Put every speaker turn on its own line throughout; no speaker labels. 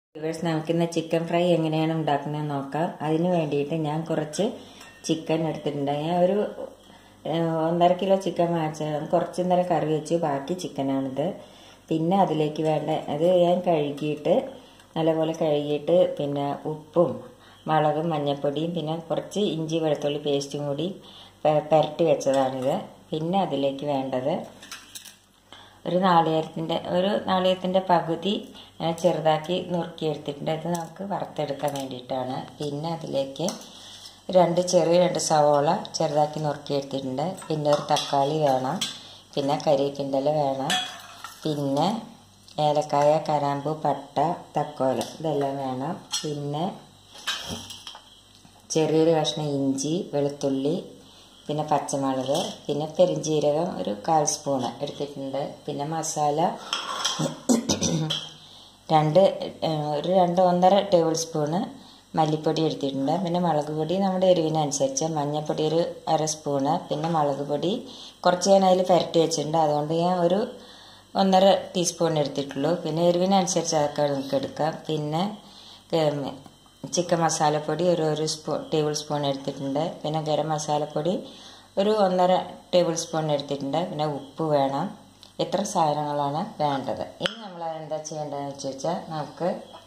viewers നമുക്കിന്ന് chicken fry എങ്ങനെയാണ് ഉണ്ടാക്കുന്നത് നോക്കാം അതിന് വേണ്ടിയിട്ട് ഞാൻ കുറച്ച് ചിക്കൻ എടുത്തിട്ടുണ്ട് ഞാൻ ഒരു ഏഹ്, ഒന്നര കിലോ ചിക്കൻ വാങ്ങിച്ചതാണ് കുറച്ച് നേരം കറി വെച്ച് ബാക്കി ചിക്കനാണിത് പിന്നെ അതിലേക്ക് വേണ്ട അത് ഞാൻ കഴുകിയിട്ട് നല്ലപോലെ കഴുകിയിട്ട് പിന്നെ ഉപ്പും മുളകും മഞ്ഞൾപ്പൊടിയും പിന്നെ കുറച്ച് ഇഞ്ചി വെളുത്തുള്ളി പേസ്റ്റും കൂടി പെ- പുരട്ടി വെച്ചതാണിത് പിന്നെ അതിലേക്ക് വേണ്ടത് ഒരു നാളികേരത്തിൻ്റെ ഒരു നാളികേരത്തിൻ്റെ പകുതി ഞാൻ ചെറുതാക്കി നുറുക്കിയെടുത്തിട്ടുണ്ട് അത് നമുക്ക് വറുത്തെടുക്കാൻ വേണ്ടിയിട്ടാണ് പിന്നെ അതിലേക്ക് രണ്ട് ചെറിയ രണ്ട് സവോള ചെറുതാക്കി നുറുക്കിയെടുത്തിട്ടുണ്ട് പിന്നെ ഒരു തക്കാളി വേണം പിന്നെ കരിവേപ്പിൻ്റെ ഇല വേണം പിന്നെ ഏലക്കായ കരാമ്പു പട്ട തക്കോലം ഇതെല്ലാം വേണം പിന്നെ ചെറിയൊരു കഷ്ണം ഇഞ്ചി വെളുത്തുള്ളി പിന്നെ പച്ചമുളക് പിന്നെ പെരിഞ്ജീരകം ഒരു കാൽ സ്പൂണ് എടുത്തിട്ടുണ്ട് പിന്നെ മസാല രണ്ട് ഏഹ്, ഒരു രണ്ട് ഒന്നര ടേബിൾ സ്പൂണ് മല്ലിപ്പൊടി എടുത്തിട്ടുണ്ട് പിന്നെ മുളക് പൊടി നമ്മുടെ എരിവിനനുസരിച്ച് മഞ്ഞൾപ്പൊടി ഒരു അര സ്പൂണ് പിന്നെ മുളക് പൊടി കുറച്ച് ഞാൻ അതിൽ പുരട്ടി വെച്ചിട്ടുണ്ട് അതുകൊണ്ട് ഞാൻ ഒരു ഒന്നര ടീസ്പൂൺ എടുത്തിട്ടുള്ളൂ പിന്നെ എരിവിനനുസരിച്ച് അതൊക്കെ നമുക്ക് എടുക്കാം പിന്നെ ഏം, ചിക്കൻ മസാലപ്പൊടി ഒരു ഒരു സ്പൂ ടേബിൾ സ്പൂൺ എടുത്തിട്ടുണ്ട് പിന്നെ ഗരം മസാലപ്പൊടി ഒരു ഒന്നര ടേബിൾ സ്പൂൺ എടുത്തിട്ടുണ്ട് പിന്നെ ഉപ്പ് വേണം ഇത്ര സാധനങ്ങളാണ് വേണ്ടത് ഇനി നമ്മൾ എന്താ ചെയ്യേണ്ടതെന്ന് വെച്ച് വെച്ചാൽ നമുക്ക്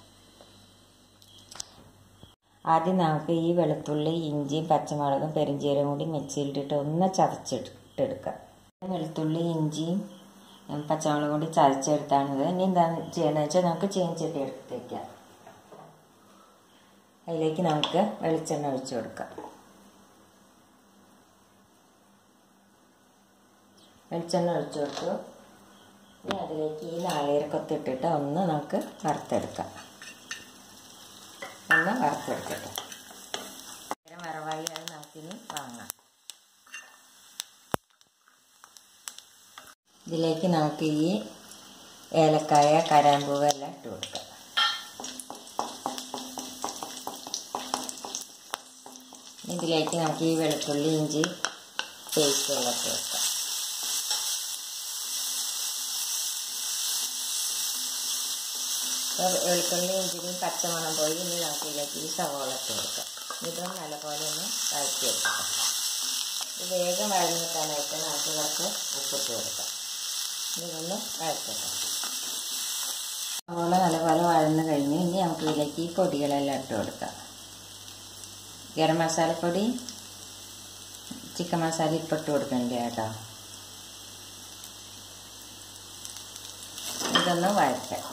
ആദ്യം നമുക്ക് ഈ വെളുത്തുള്ളി ഇഞ്ചിയും പച്ചമുളകും പെരിഞ്ചീരകം കൂടി മിക്സിയിലിട്ടിട്ട് ഒന്ന് ചതച്ചിട്ടെടുക്കാം വെളുത്തുള്ളി ഇഞ്ചിയും ഉം, പച്ചമുളകും കൂടി ചതച്ചെടുത്താണിത് ഇനി എന്താണെന്ന് ചെയ്യണമെന്ന് വെച്ചാൽ നമുക്ക് ചീനിച്ചട്ടി എടുത്ത് വയ്ക്കാം അതിലേക്ക് നമുക്ക് വെളിച്ചെണ്ണ ഒഴിച്ചു കൊടുക്കാം വെളിച്ചെണ്ണ ഒഴിച്ചു കൊടുത്തു ഇനി അതിലേക്ക് ഈ നാളികേരക്കൊത്ത് ഇട്ടിട്ട് ഒന്ന് നമുക്ക് വറുത്തെടുക്കാം ഒന്ന് വറുത്തെടുക്കട്ടെ ഇങ്ങനെ വറവായി അത് നമുക്കിനി വാങ്ങാം ഇതിലേക്ക് നമുക്ക് ഈ ഏലക്കായ കരാമ്പൂവ് എല്ലാം ഇട്ട് കൊടുക്കാം ഇതിലേക്ക് നമുക്ക് ഈ വെളുത്തുള്ളി ഇഞ്ചി പേസ്റ്റുകളൊക്കെ വെക്കാം അപ്പോൾ വെളുത്തുള്ളി ഇഞ്ചിയും പച്ചമണം പോയി ഇനി നമുക്ക് ഇതിലേക്ക് ഈ സവോള ഇട്ട് കൊടുക്കാം ഇതും നല്ലപോലെ ഒന്ന് വഴറ്റി വെക്കാം ഇത് വേഗം വഴഞ്ഞ് കിട്ടാനായിട്ട് നമുക്ക് കുറച്ച് ഉപ്പിട്ട് കൊടുക്കാം ഇതൊന്ന് വഴറ്റണം സവോള നല്ലപോലെ വഴന്ന് കഴിഞ്ഞ് ഇനി നമുക്ക് ഇതിലേക്ക് ഈ പൊടികളെല്ലാം ഇട്ട് കൊടുക്കാം ഗരം മസാലപ്പൊടി ചിക്കൻ മസാല ഇപ്പം ഇട്ട് കൊടുക്കണ്ടേ കേട്ടോ ഇതൊന്ന് വഴറ്റാം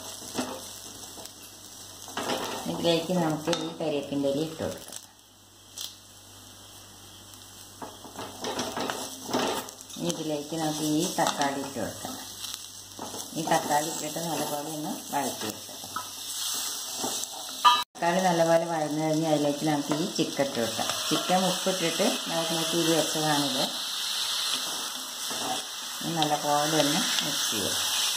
ഇതിലേക്ക് നമുക്ക് ഈ കരിവേപ്പിൻ്റെ ഇല ഇട്ട് കൊടുക്കാം ഇനി ഇതിലേക്ക് നമുക്ക് ഈ തക്കാളി ഇട്ട് കൊടുക്കാം ഈ തക്കാളി ഇട്ടിട്ട് നല്ലപോലെ ഒന്ന് വഴറ്റി വെക്കാം തക്കാളി നല്ലപോലെ വഴന്നു കഴിഞ്ഞ് അതിലേക്ക് നമുക്ക് ഈ ചിക്കൻ ഇട്ട് കൊടുക്കാം ചിക്കൻ ഉപ്പിട്ടിട്ട് നമുക്ക് നോക്കി ഇത് വെച്ചതാണിത് ഇനി നല്ലപോലെ ഒന്ന് മിക്സ് ചെയ്യാം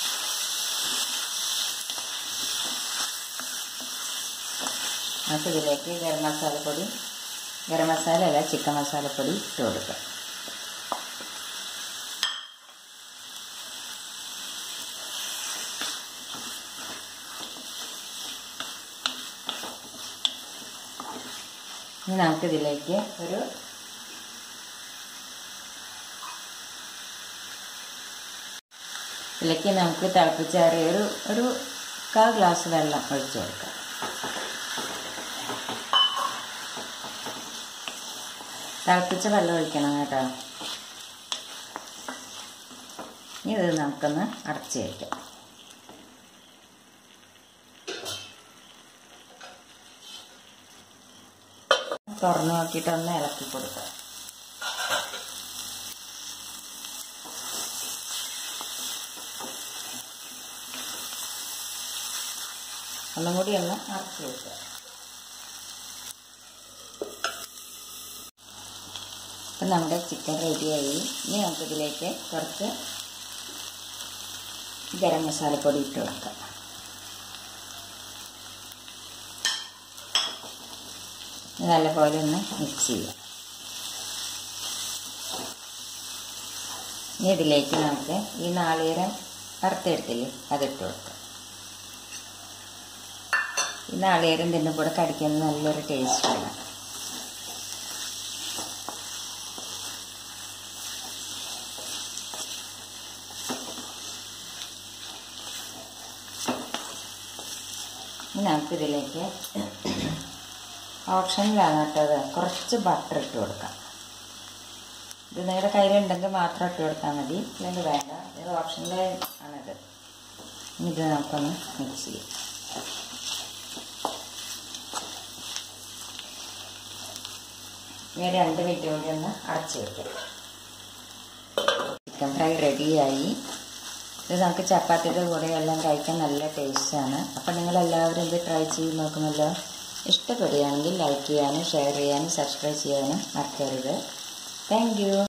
നമുക്ക് ഇതിലേക്ക് ഗരം മസാലപ്പൊടി ഗരം മസാല അല്ല ചിക്കൻ മസാലപ്പൊടി ഇട്ട് കൊടുക്കാം ഇനി നമുക്കിതിലേക്ക് ഒരു ഇതിലേക്ക് നമുക്ക് തിളപ്പിച്ചാറിയ ഒരു ഒരു കാൽ ഗ്ലാസ് വെള്ളം ഒഴിച്ചു കൊടുക്കാം തിളപ്പിച്ച വെള്ളം ഒഴിക്കണം കേട്ടോ ഇനി ഇത് നമുക്കൊന്ന് അടച്ചു വയ്ക്കാം തുറന്നു നോക്കിയിട്ട് ഒന്ന് ഇളക്കി കൊടുക്കാം ഒന്നും കൂടി ഒന്ന് അടച്ചു വെക്കുക അപ്പം നമ്മുടെ ചിക്കൻ റെഡിയായി ഇനി നമുക്കിതിലേക്ക് കുറച്ച് ഗരം മസാലപ്പൊടി ഇട്ട് കൊടുക്കാം ഇത് നല്ലപോലെ ഒന്ന് മിക്സ് ചെയ്യാം ഇനി ഇതിലേക്ക് നമുക്ക് ഈ നാളികേരം വറുത്തെടുത്തില്ലേ അതിട്ട് കൊടുക്കാം ഈ നാളികേരം ഇതിൻ്റെ കൂടെ കടിക്കാൻ നല്ലൊരു ടേസ്റ്റാണ് ഇനി നമുക്കിതിലേക്ക് ഓപ്ഷനിലാണ് കേട്ടത് കുറച്ച് ബട്ടർ ഇട്ട് കൊടുക്കാം ഇത് നിങ്ങളുടെ കയ്യിലുണ്ടെങ്കിൽ മാത്രം ഇട്ട് കൊടുത്താൽ മതി ഇല്ലെങ്കിൽ വേണ്ട ഇത് ഓപ്ഷനിൽ ആണിത് ഇനി ഇത് നമുക്കൊന്ന് മിക്സ് ചെയ്യാം ഇനി ഒരു രണ്ട് മിനിറ്റ് കൂടി ഒന്ന് അടച്ചു വെക്കാം ചിക്കൻ ഫ്രൈ റെഡിയായി ഇത് നമുക്ക് ചപ്പാത്തിയുടെ കൂടെ എല്ലാം കഴിക്കാൻ നല്ല ടേസ്റ്റാണ് അപ്പം നിങ്ങളെല്ലാവരും ഇത് ട്രൈ ചെയ്ത് നോക്കുമല്ലോ ഇഷ്ടപ്പെടുകയാണെങ്കിൽ ലൈക്ക് ചെയ്യാനും ഷെയർ ചെയ്യാനും സബ്സ്ക്രൈബ് ചെയ്യാനും മറക്കരുത് താങ്ക്